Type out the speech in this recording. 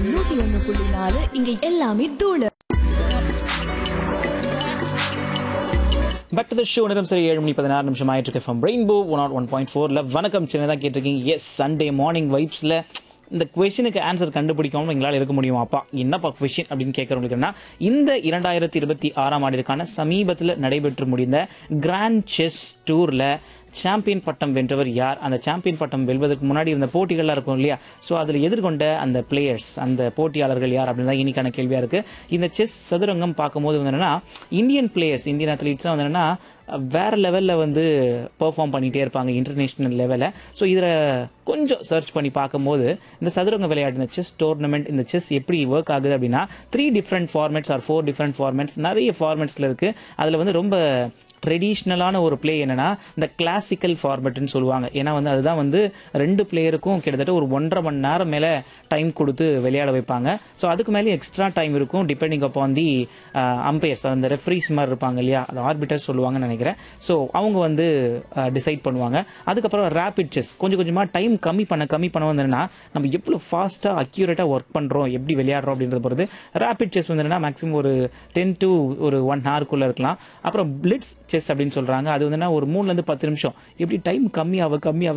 நூத்தி ஒண்ணு புள்ளி நாலு இங்க எல்லாமே தூளு பட் த ஷோ நேரம் சரி ஏழு மணி பதினாறு நிமிஷம் ஆயிட்டு இருக்கு from rainbow one naught one point ஃபோர்ல வணக்கம் சின்னதாக கேட்டிருக்கீங்க எஸ் சண்டே மார்னிங் வைப்ஸ்ல இந்த கொஷனுக்கு ஆன்சர் கண்டுபிடிக்காம எங்களால் இருக்க முடியும் அப்பா என்னப்பா கொஷின் அப்படின்னு கேட்கறவங்களுக்குன்னா இந்த இரண்டாயிரத்தி இருபத்தி ஆறாம் ஆண்டிற்கான சமீபத்தில் நடைபெற்று முடிந்த கிராண்ட் செஸ் டூர்ல சாம்பியன் பட்டம் வென்றவர் யார் அந்த சாம்பியன் பட்டம் வெல்வதற்கு முன்னாடி இருந்த போட்டிகள்லாம் இருக்கும் இல்லையா ஸோ அதில் எதிர்கொண்ட அந்த பிளேயர்ஸ் அந்த போட்டியாளர்கள் யார் அப்படின்னு தான் இன்னைக்கான கேள்வியா இருக்கு இந்த செஸ் சதுரங்கம் பார்க்கும்போது வந்து என்னன்னா இந்தியன் பிளேயர்ஸ் இந்தியன் அத்லீட்ஸ் வந்து என்னன்னா வேற லெவலில் வந்து பெர்ஃபார்ம் பண்ணிகிட்டே இருப்பாங்க இன்டர்நேஷ்னல் லெவலில் ஸோ இதில் கொஞ்சம் சர்ச் பண்ணி பார்க்கும்போது இந்த சதுரங்க விளையாட்டு இந்த செஸ் டோர்னமெண்ட் இந்த செஸ் எப்படி ஒர்க் ஆகுது அப்படின்னா three different formats or four different formats நிறைய ஃபார்மேட்ஸில் இருக்குது அதில் வந்து ரொம்ப ட்ரெடிஷ்னலான ஒரு ப்ளே என்னன்னா இந்த கிளாசிக்கல் ஃபார்மேட்னு சொல்லுவாங்க ஏன்னா வந்து அதுதான் வந்து ரெண்டு பிளேயருக்கும் கிட்டத்தட்ட ஒரு ஒன்றரை மணி நேரம் மேலே டைம் கொடுத்து விளையாட வைப்பாங்க ஸோ அதுக்கு மேலே எக்ஸ்ட்ரா டைம் இருக்கும் டிபெண்டிங் அப்பான் தி அம்பையர்ஸ் அந்த ரெஃப்ரீஸ் மாதிரி இருப்பாங்க இல்லையா அது ஆர்பிட்டர்ஸ் சொல்லுவாங்கன்னு நினைக்கிறேன் ஸோ அவங்க வந்து டிசைட் பண்ணுவாங்க அதுக்கப்புறம் ரேபிட் செஸ் கொஞ்சம் கொஞ்சமாக டைம் கம்மி பண்ண கம்மி பண்ண வந்ததுன்னா நம்ம எவ்வளோ ஃபாஸ்ட்டாக அக்யூரேட்டாக ஒர்க் பண்ணுறோம் எப்படி விளையாடுறோம் அப்படின்றத பொறுத்து ரேபிட் செஸ் வந்து மேக்ஸிமம் ஒரு டென் டு ஒரு ஒன் ஹவருக்குள்ளே இருக்கலாம் அப்புறம் பிளிட்ஸ் செஸ் அப்படின்னு சொல்கிறாங்க அது வந்து ஒரு மூணுலேருந்து பத்து நிமிஷம் எப்படி டைம் கம்மியாக கம்மியாக